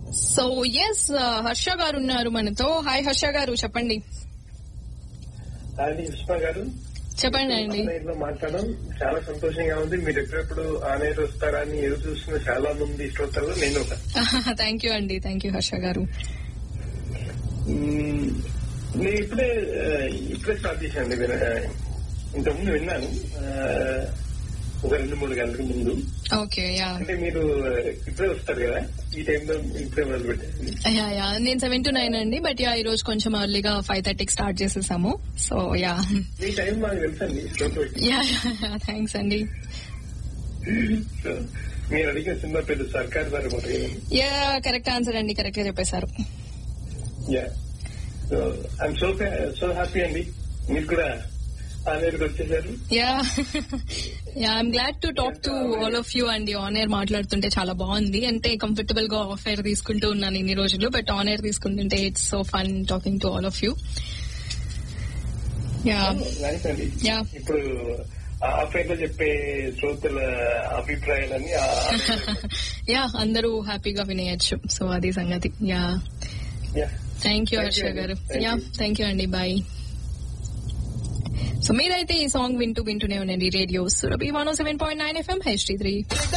So yes Harsha గారు ఉన్నారు మనతో హాయ్ హర్ష గారు చెప్పండి అండి పుష్ప గారు చెప్పండి అండి ఆన్లైన్ లో మాట్లాడడం చాలా సంతోషంగా ఉంది మీరు ఎప్పుడెప్పుడు ఆన్లైన్ వస్తారా అని ఎదురు చూస్తున్న చాలా మంది శ్రోతలు నేను ఒక థ్యాంక్ యూ అండి థ్యాంక్ యూ హర్ష గారు మ్మ్, నేను ఇప్పుడే ఆ, ఇప్పుడే స్టార్ట్ చేశాను విన- ఆ, ఇంతకుముందు విన్నాను ఆ, ఒక రెండు మూడు గంటల ముందు ఓకే యా అంటే మీరు ఆ, ఇప్పుడే వస్తారు కదా ఈ టైంలో ఇప్పుడే మొదలు పెట్టారు యా యా నేను సెవెన్ టు నైన్ అండి బట్ యా ఈ రోజు కొంచెం ఎర్లీగా ఫైవ్ థర్టీకి స్టార్ట్ చేసేసాము సో యా మీ టైం మాకు తెలుసండి శ్రోతలకి యా థ్యాంక్స్ అండి సో, మీరు అడిగిన సినిమా పేరు Sarkar Vaari Maata yeah correct answer అండి కరెక్ట్ గా చెప్పేశారు yeah so I'm so so happy అండి మీరు కూడా ఆన్లైన్కి వచ్చేసారు yeah yeah I'm glad to talk to all of you అండి ఆన్ ఎయిర్ మాట్లాడుతుంటే చాలా బాగుంది అంటే కంఫర్టబుల్ గా ఆఫ్ ఎయిర్ తీసుకుంటూ ఉన్నాను ఇన్ని రోజులు బట్ ఆన్ ఎయిర్ తీసుకుంటుంటే it's so fun talking to all of you yeah nice అండి Yeah. ఇప్పుడు ఆఫ్లైన్ లో చెప్పే శ్రోతల అభిప్రాయాలన్నీ ఆ- యా అందరూ హ్యాపీగా వినేయచ్చు సో అది సంగతి yeah Yeah. Thank you Thank Harsha you అండి. గారు Thank yeah you. Thank you అండి బాయ్ సో మీరైతే ఈ సాంగ్ వింటూ వింటూనే ఉండండి radio Surabhi one seven point nine FM HD three